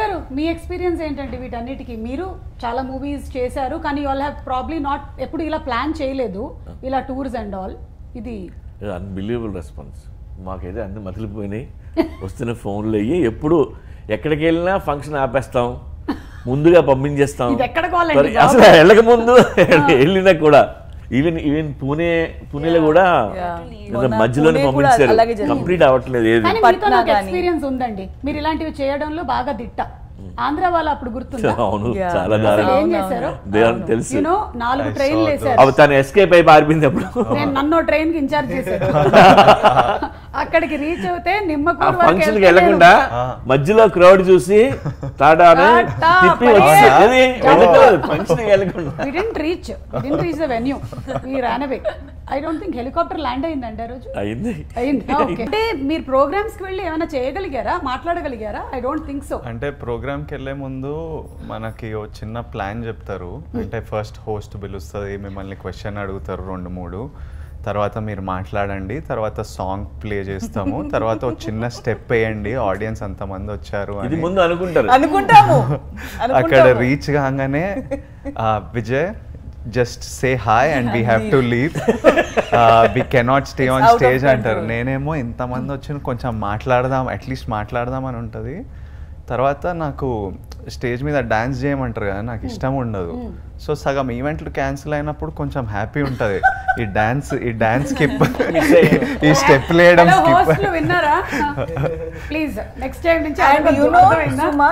గారు మీ ఎక్స్పీరియన్స్ ఏంటండి వీటన్నిటికీ మీరు చాలా మూవీస్ చేశారు కానీ you all have probably not ఎప్పుడు ఇలా ప్లాన్ చేయలేదు ఇలా టూర్స్ అండ్ ఆల్ ఇది అన్బిలీవబుల్ రెస్పాన్స్ మాకైతే అన్ని మతిలిపోయినాయి వస్తున్న ఫోన్లు అయ్యి ఎప్పుడు ఎక్కడికి వెళ్ళినా ఫంక్షన్ ఆపేస్తాం ముందుగా పంపించేస్తాం ఇది ఎక్కడ కావాలండి మరి అసలు వెళ్ళక ముందు వెళ్ళినా కూడా ఈవెన్ ఈవెన్ పూణే పూణేలో కూడా Yeah. ఏదో మొన్న మధ్యలోనే పూణే కూడా పంపించారు అలాగే జరిగింది. కంప్లీట్ అవ్వట్లేదు ఏది కానీ మీతో పట్నా నాకు గానీ. ఎక్స్పీరియన్స్ ఉందండి మీరు ఇలాంటివి చేయడంలో బాగా దిట్ట ఆంధ్ర వాళ్ళు అప్పుడు గుర్తుందా అవును Yeah. చాలా అసలు దారుణం ఏం చేశారు దేవరం తెలుసు యూనో నాలుగు I ట్రైన్లు saw వేశారు అవి తను ఎస్కేప్ అయి పారిపోయింది అప్పుడు నేను నన్ను ట్రైన్ కి ఇన్ఛార్జ్ చేశారు అక్కడికి రీచ్ అవుతే ఆ నిమ్మకూరు ఫంక్షన్ కి వెళ్ళకుండా మధ్యలో క్రౌడ్ చూసి తాడాని టాటా, తిప్పి పరిగె. వచ్చి ఫంక్షన్ కి వెళ్ళకుండా we didn't reach we didn't reach the venue we ran away I don't think helicopter land అయిందండి ఆ రోజు అయింది అయింది ఓకే అంటే మీరు ప్రోగ్రామ్స్ కి వెళ్ళి ఏమైనా చేయగలిగారా మాట్లాడగలిగారా ఐ డోంట్ థింక్ సో అంటే ప్రోగ్రామ్కి వెళ్ళే ముందు మనకి ఓ చిన్న ప్లాన్ చెప్తారు అంటే ఫస్ట్ హోస్ట్ పిలుస్తుంది మిమ్మల్ని క్వశ్చన్ అడుగుతారు రెండు మూడు తర్వాత మీరు మాట్లాడండి తర్వాత సాంగ్ ప్లే చేస్తాము తర్వాత ఒక చిన్న స్టెప్ వేయండి ఆడియన్స్ అంతమంది వచ్చారు ఇది అని ముందు అనుకుంటారు అనుకుంటాము అక్కడ అనుకుంటాము. రీచ్ కాగానే ఆ, Vijay just say hi and we have to leave we cannot stay on It's out of stage అంటారు control. నేనేమో ఇంతమంది వచ్చి కొంచెం మాట్లాడదాం అట్లీస్ట్ మాట్లాడదాం అని ఉంటుంది తర్వాత నాకు స్టేజ్ మీద డాన్స్ చేయమంటారు కదా నాకు ఇష్టం ఉండదు సో సగం ఈవెంట్లు క్యాన్సిల్ అయినప్పుడు కొంచెం హ్యాపీ ఉంటుంది ఈ డాన్స్ ఈ డాన్స్ స్కిప్ ఈ స్టెప్ వేయడం హలో స్కిప్ హోస్ట్లు విన్నారా ప్లీజ్ నెక్స్ట్ టైం నుంచి And you అడగొద్దు. know, అర్థమైందా? సుమా